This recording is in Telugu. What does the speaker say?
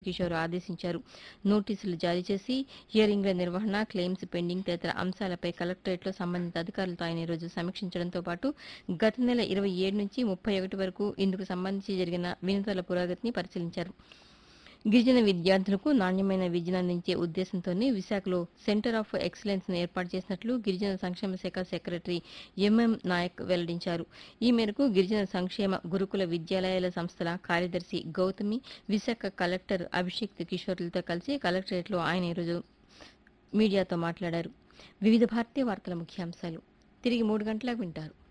కిషోర్ ఆదేశించారు నోటీసులు జారీ చేసి హియరింగ్ల నిర్వహణ క్లెయిమ్స్ పెండింగ్ తదితర అంశాలపై కలెక్టరేట్లో సంబంధిత అధికారులతో ఆయన ఈరోజు సమీక్షించడంతో పాటు గత నెల ఇరవై ఏడు నుంచి ముప్పై ఒకటి వరకు ఇందుకు సంబంధించి జరిగిన వినతుల పురోగతిని పరిశీలించారు గిరిజన విద్యార్థులకు నాణ్యమైన విద్యను అందించే ఉద్దేశంతోనే విశాఖలో సెంటర్ ఆఫ్ ఎక్సలెన్స్ ను ఏర్పాటు చేసినట్లు గిరిజన సంక్షేమ శాఖ సెక్రటరీ ఎంఎం నాయక్ వెల్లడించారు ఈ మేరకు గిరిజన సంక్షేమ గురుకుల విద్యాలయాల సంస్థల కార్యదర్శి గౌతమి విశాఖ కలెక్టర్ అభిషేక్ కిషోర్లతో కలిసి కలెక్టరేట్లో ఆయన ఈరోజు మీడియాతో మాట్లాడారు వివిధ భారతీయ వార్తల ముఖ్యాంశాలు తిరిగి మూడు గంటలకు వింటారు